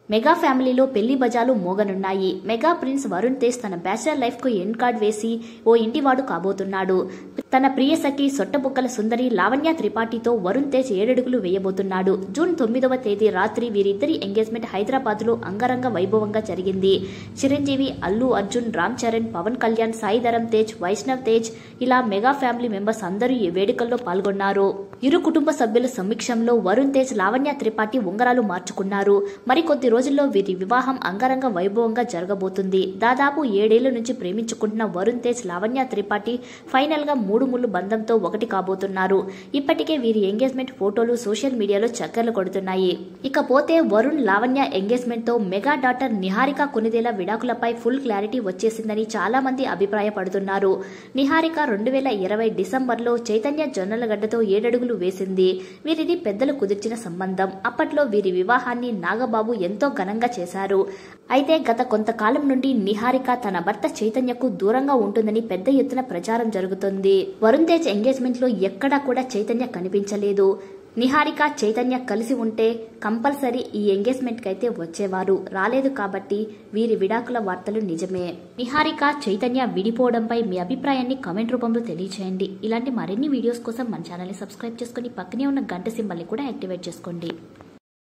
mega ఫ్యామిలీలో పెళ్లి బజాలు మోగనున్నాయి మెగా ప్రిన్స్ వరుణ్ తేజ్ తన బ్యాచిలర్ లైఫ్ కు ఎండ్ కార్డ్ వేసి ఓ ఇంటివాడు కాబోతున్నాడు తన ప్రియ సఖి సొట్టబుక్కల సుందరి లావణ్య త్రిపాఠితో వరుణ్ తేజ్ ఏడడుగులు వేయబోతున్నాడు జూన్ తొమ్మిదవ తేదీ రాత్రి వీరిద్దరి ఎంగేజ్మెంట్ హైదరాబాద్ లో అంగరంగ వైభవంగా జరిగింది చిరంజీవి అల్లు అర్జున్ రామ్ చరణ్ పవన్ కళ్యాణ్ సాయిధరం తేజ్ వైష్ణవ్ తేజ్ ఇలా మెగా ఫ్యామిలీ మెంబర్స్ అందరూ ఈ వేడుకల్లో పాల్గొన్నారు ఇరు కుటుంబ సభ్యుల సమీక్షంలో వరుణ్ తేజ్ లావణ్య త్రిపాఠి ఉంగరాలు మార్చుకున్నారు మరికొద్ది రోజుల్లో వీరి వివాహం అంగరంగ వైభవంగా జరగబోతుంది దాదాపు ఏడేళ్ల నుంచి ప్రేమించుకుంటున్న వరుణ్ తేజ్ లావణ్య త్రిపాఠి ఫైనల్ గా మూడు ముళ్ళు బంధంతో ఒకటి కాబోతున్నారు ఇప్పటికే వీరి ఎంగేజ్మెంట్ ఫోటోలు సోషల్ మీడియాలో చక్కర్లు కొడుతున్నాయి ఇకపోతే వరుణ్ లావణ్య ఎంగేజ్మెంట్ తో మెగా డాటర్ నిహారిక కొనిదేల విడాకులపై ఫుల్ క్లారిటీ వచ్చేసిందని చాలా మంది అభిప్రాయపడుతున్నారు నిహారిక రెండు వేల ఇరవై డిసెంబర్లో చైతన్య జొన్నలగడ్డతో ఏడడుగులు వేసింది వీరిది పెద్దలు కుదిర్చిన సంబంధం అప్పట్లో వీరి వివాహాన్ని నాగబాబు ఎంతో ఘనంగా చేశారు అయితే గత కొంతకాలం నుండి నిహారిక తన భర్త చైతన్యకు దూరంగా ఉంటుందని పెద్ద ఎత్తున ప్రచారం జరుగుతుంది వరుణ్ తేజ్ ఎంగేజ్మెంట్ లో ఎక్కడా కూడా చైతన్య కనిపించలేదు నిహారిక చైతన్య కలిసి ఉంటే కంపల్సరీ ఈ ఎంగేజ్మెంట్ కైతే వచ్చేవారు రాలేదు కాబట్టి వీరి విడాకుల వార్తలు నిజమే నిహారిక చైతన్య విడిపోవడంపై మీ అభిప్రాయాన్ని కామెంట్ రూపంలో తెలియచేయండి ఇలాంటి మరిన్ని వీడియోస్ కోసం మన ఛానల్ని సబ్స్క్రైబ్ చేసుకుని పక్కనే ఉన్న గంట సింబల్ని కూడా యాక్టివేట్ చేసుకోండి